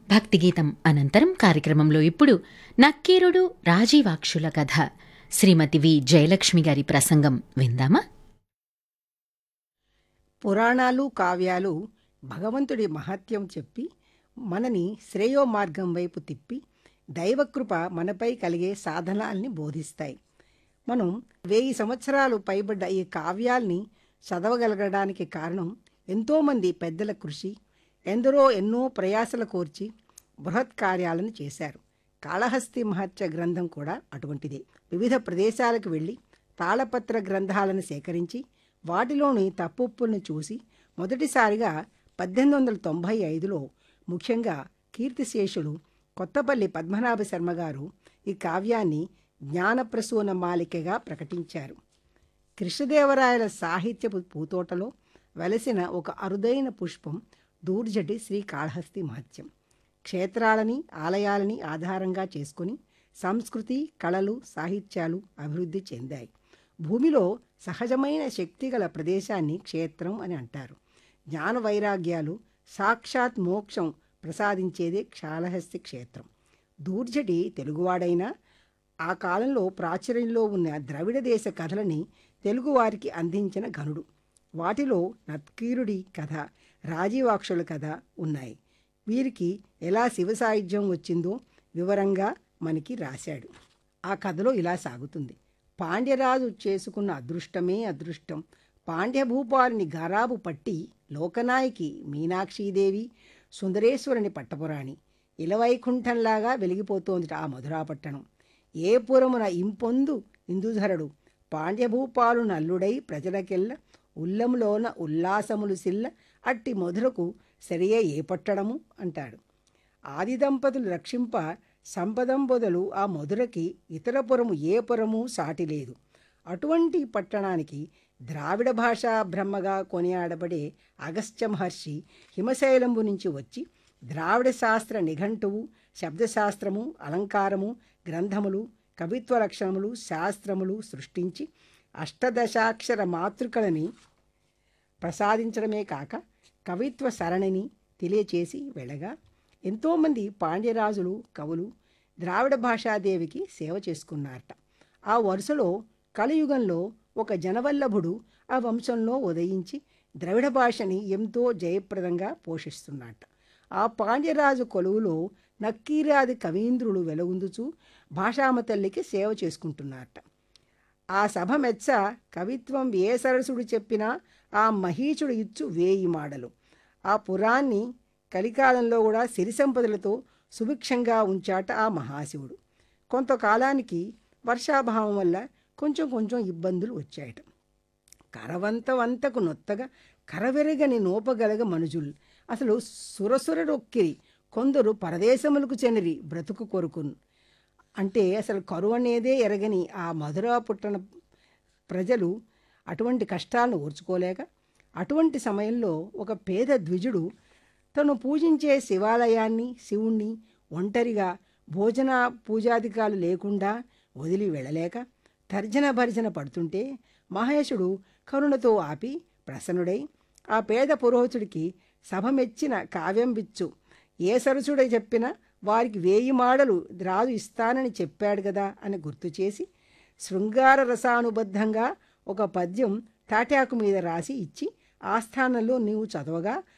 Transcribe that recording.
భక్తిగీతం అనంతరం కార్యక్రమంలో ఇప్పుడు నక్కీరుడు రాజీవాక్షుల కథ శ్రీమతి వి జయలక్ష్మి గారి ప్రసంగం విందామా పురాణాలు కావ్యాలు భగవంతుడి మహత్యం చెప్పి మనని శ్రేయో మార్గం వైపు తిప్పి దైవకృప మనపై కలిగే సాధనాల్ని బోధిస్తాయి మనం వెయ్యి సంవత్సరాలు పైబడ్డ ఈ కావ్యాల్ని చదవగలగడానికి కారణం ఎంతోమంది పెద్దల కృషి ఎందరో ఎన్నో ప్రయాసల కోర్చి బృహత్ కార్యాలను చేశారు కాళహస్తి మహత్య గ్రంథం కూడా అటువంటిదే వివిధ ప్రదేశాలకు వెళ్ళి తాళపత్ర గ్రంథాలను సేకరించి వాటిలోని తప్పులను చూసి మొదటిసారిగా పద్దెనిమిది వందల తొంభై ఐదులో ముఖ్యంగా కీర్తిశేషులు కొత్తపల్లి పద్మనాభ శర్మ గారు ఈ కావ్యాన్ని జ్ఞానప్రసూన మాలికగా ప్రకటించారు కృష్ణదేవరాయల సాహిత్యపు పూతోటలో వెలసిన ఒక అరుదైన పుష్పం దూర్జటి శ్రీకాళహస్తి మహత్యం క్షేత్రాలని ఆలయాలని ఆధారంగా చేసుకుని సంస్కృతి కళలు సాహిత్యాలు అభివృద్ధి చెందాయి భూమిలో సహజమైన శక్తి గల ప్రదేశాన్ని క్షేత్రం అని అంటారు జ్ఞాన వైరాగ్యాలు సాక్షాత్ మోక్షం ప్రసాదించేదే కాళహస్తి క్షేత్రం దూర్జటి తెలుగువాడైనా ఆ కాలంలో ప్రాచుర్యంలో ఉన్న ద్రవిడ దేశ కథలని తెలుగువారికి అందించిన ఘనుడు వాటిలో నత్కీరుడి కథ రాజీవాక్షుల కథ ఉన్నాయి వీరికి ఎలా శివ సాహిత్యం వచ్చిందో వివరంగా మనకి రాశాడు ఆ కథలో ఇలా సాగుతుంది పాండ్యరాజు చేసుకున్న అదృష్టమే అదృష్టం పాండ్యభూపాలుని గారాబు పట్టి లోకనాయకి మీనాక్షీదేవి సుందరేశ్వరుని పట్టపురాణి ఇలవైకుంఠంలాగా వెలిగిపోతోంది ఆ మధురాపట్టణం ఏ పురమున ఇంపొందు ఇందుధరుడు పాండ్యభూపాలు నల్లుడై ప్రజలకెల్ల ఉల్లములోన ఉల్లాసములు సిల్ల అట్టి మధురకు సరియే ఏ పట్టణము అంటాడు ఆది దంపతులు రక్షింప సంపదం బొదలు ఆ మధురకి ఇతర పురము ఏ పురము సాటి లేదు అటువంటి పట్టణానికి ద్రావిడ భాషా బ్రహ్మగా కొనియాడబడే అగస్త్య మహర్షి హిమశైలంబు నుంచి వచ్చి ద్రావిడ శాస్త్ర నిఘంటువు శబ్దశాస్త్రము అలంకారము గ్రంథములు కవిత్వ లక్షణములు శాస్త్రములు సృష్టించి అష్టదశాక్షర మాతృకలని ప్రసాదించడమే కాక కవిత్వ సరణిని తెలియచేసి వెళ్ళగా ఎంతోమంది పాండ్యరాజులు కవులు ద్రావిడ భాషాదేవికి సేవ చేసుకున్నారట ఆ వరుసలో కలియుగంలో ఒక జనవల్లభుడు ఆ వంశంలో ఉదయించి ద్రవిడ భాషని ఎంతో జయప్రదంగా పోషిస్తున్నట్ట ఆ పాండ్యరాజు కొలువులో నక్కీరాది కవీంద్రులు వెలుగుందుచు భాషామ తల్లికి సేవ చేసుకుంటున్నారట ఆ సభ మెచ్చ కవిత్వం ఏ సరసుడు చెప్పినా ఆ మహీచుడు ఇచ్చు వేయి మాడలు ఆ పురాన్ని కలికాలంలో కూడా సిరి సంపదలతో సుభిక్షంగా ఉంచాట ఆ మహాశివుడు కొంతకాలానికి వర్షాభావం వల్ల కొంచెం కొంచెం ఇబ్బందులు వచ్చాయట కరవంతవంతకు నొత్తగా కరవెరగని నోపగలగ మనుజులు అసలు సురసురరొక్కిరి కొందరు పరదేశములకు చెనిరి బ్రతుకు కొరుకును అంటే అసలు కరువు అనేదే ఎరగని ఆ మధురా పుట్టణ ప్రజలు అటువంటి కష్టాలను ఓర్చుకోలేక అటువంటి సమయంలో ఒక పేద ద్విజుడు తను పూజించే శివాలయాన్ని శివుణ్ణి ఒంటరిగా భోజన పూజాధికాలు లేకుండా వదిలి వెళ్ళలేక తర్జన భర్జన పడుతుంటే మహేశుడు కరుణతో ఆపి ప్రసన్నుడై ఆ పేద పురోహితుడికి సభ మెచ్చిన కావ్యం బిచ్చు ఏ సరసుడై చెప్పినా వారికి వేయి మాడలు రాజు ఇస్తానని చెప్పాడు కదా అని గుర్తు చేసి శృంగార రసానుబద్ధంగా ఒక పద్యం తాటాకు మీద రాసి ఇచ్చి ఆస్థానంలో నీవు చదవగా